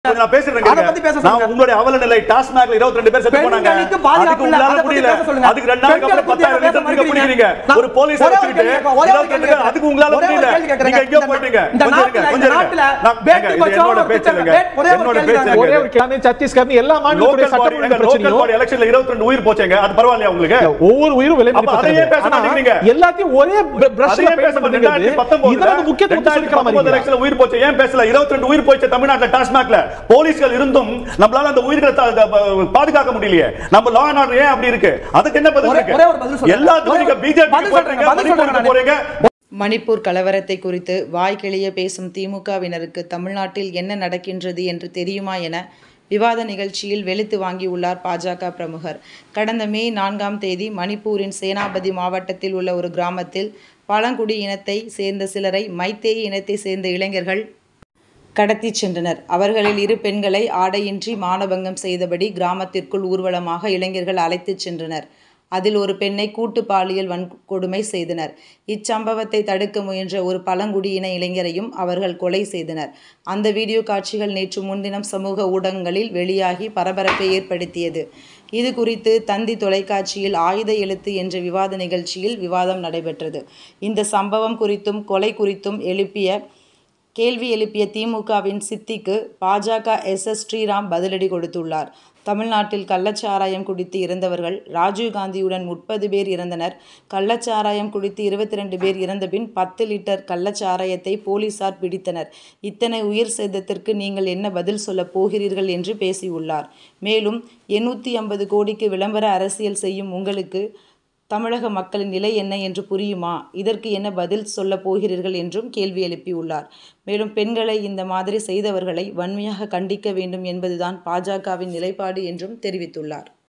கொஞ்சம் நான் பேசுறேன் அதை கேளுங்க. பத்தி பேச நான் சொல்லுங்க. உங்களுடைய அவல நிலை டாஸ்மாக்ல 22 பேர் செத்து போனாங்க பெண்களுக்கு பாதுகாப்பு அதுக்கு இல்ல, உங்களால அதை பத்தி முடியல பேச சொல்லுங்க. அதுக்கு ரெண்டு நாளுக்கு அப்புறம் பெண்களை பத்தி 10000 பேச லிட்டர் நீங்க மறுக்கிறீங்க. பிடிக்கிறீங்க நான் ஒரு போலீஸ் ஒரே ஒரு வச்சுக்கிட்டு கேள்வி கேட்கிறேன், ஒரே ஒரு 22 கேள்வி பேர் அதுக்கு உங்களால ஒரே ஒரு முடியல கேள்வி கேட்கிறேன். நீங்க எங்க இந்த- போயிட்டீங்க இந்த கொஞ்சம் இருங்க, நாட்டுல- கொஞ்சம் இந்த இருங்க. நாட்டுல நான்- பேட்டி ஏங்க, இது பச்சாவோ என்னோட ஒரு பேச்சு பிரச்சனை. இல்லைங்க. ஒரே ஒரு என்னோட கேள்வி பேச்சு தான். ஒரே இல்லைங்க. ஒரு கேள்வி சத்தீஸ்கர் எல்லா மாநிலத்துடைய லோக்கல் பாடி சட்டமன்ற லோக்கல் பிரச்சனையும் பாடி எலெக்ஷன்ல 22 உயிர் போச்சேங்க அது பரவாயில்லையா உங்களுக்கு ஒவ்வொரு உயிரும் விலை அப்ப அதையே பேச மாட்டேங்கிறீங்க. எல்லாத்தையும் ஒரே பிரஷ்ல அதையே பேச பேச மாட்டேங்கிறீங்க. மாட்டேங்குது இதை வந்து முக்கியத்துவம் கொடுத்து சொல்லிக்கிற 2019 மாதிரி எலெக்ஷன்ல உயிர் போச்சு ஏன் பேசல 22 உயிர் போச்சு தமிழ்நாட்டுல டாஸ்மாக்ல போலீஸ்கள் இருந்தும் நம்மளால அந்த உயிர்களை தா- தா- பாதுகாக்க முடியலையே நம்ம லா அண்ட் ஆர்டர் ஏன் அப்படி இருக்கு அதுக்கு என்ன பதில் ஒரே- இருக்கு ஒரே ஒரு பதில் சொல்லுங்க. எல்லாத்துக்கும் ஒரே- நீங்க பிஜேபி பதில் சொல்றேங்க, போறீங்க பதில் சொல்றேங்க மணிப்பூருக்கு நானு. போறீங்க மணிப்பூர் கலவரத்தை குறித்து வாய்க்கிழிய பேசும் திமுகவினருக்கு தமிழ்நாட்டில் என்ன நடக்கின்றது என்று தெரியுமா என விவாத நிகழ்ச்சியில் வெளுத்து வாங்கியுள்ளார் பாஜக பிரமுகர் கடந்த மே நான்காம் தேதி மணிப்பூரின் சேனாபதி மாவட்டத்தில் உள்ள ஒரு கிராமத்தில் பழங்குடி இனத்தை சேர்ந்த சிலரை மைத்தேயி இனத்தை சேர்ந்த இளைஞர்கள் கடத்திச் சென்றனர் அவர்களில் இரு பெண்களை ஆடையின்றி மானபங்கம் செய்தபடி கிராமத்திற்குள் ஊர்வலமாக இளைஞர்கள் அழைத்துச் சென்றனர் அதில் ஒரு பெண்ணை கூட்டு பாலியல் வன்கொடுமை செய்தனர் இச்சம்பவத்தை தடுக்க முயன்ற ஒரு பழங்குடியின இளைஞரையும் அவர்கள் கொலை செய்தனர் அந்த வீடியோ காட்சிகள் நேற்று முன்தினம் சமூக ஊடகங்களில் வெளியாகி பரபரப்பை ஏற்படுத்தியது இது குறித்து தந்தி தொலைக்காட்சியில் ஆயுத எழுத்து என்ற விவாத நிகழ்ச்சியில் விவாதம் நடைபெற்றது இந்த சம்பவம் குறித்தும் கொலை குறித்தும் எழுப்பிய கேள்வி எழுப்பிய திமுகவின் சித்திக்கு பாஜக எஸ் எஸ் ஸ்ரீராம் பதிலடி கொடுத்துள்ளார் தமிழ்நாட்டில் கள்ளச்சாராயம் குடித்து இறந்தவர்கள் ராஜீவ்காந்தியுடன் முப்பது பேர் இறந்தனர் கள்ளச்சாராயம் குடித்து இருபத்தி ரெண்டு பேர் இறந்தபின் பத்து லிட்டர் கள்ளச்சாராயத்தை போலீசார் பிடித்தனர் இத்தனை உயிர் சேதத்திற்கு நீங்கள் என்ன பதில் சொல்லப் போகிறீர்கள் என்று பேசியுள்ளார் மேலும் எண்ணூற்றி ஐம்பது கோடிக்கு விளம்பர அரசியல் செய்யும் உங்களுக்கு தமிழக மக்களின் நிலை என்ன என்று புரியுமா இதற்கு என்ன பதில் சொல்லப் போகிறீர்கள் என்றும் கேள்வி எழுப்பியுள்ளார் மேலும் பெண்களை இந்த மாதிரி செய்தவர்களை வன்மையாக கண்டிக்க வேண்டும் என்பதுதான் பாஜகவின் நிலைப்பாடு என்றும் தெரிவித்துள்ளார்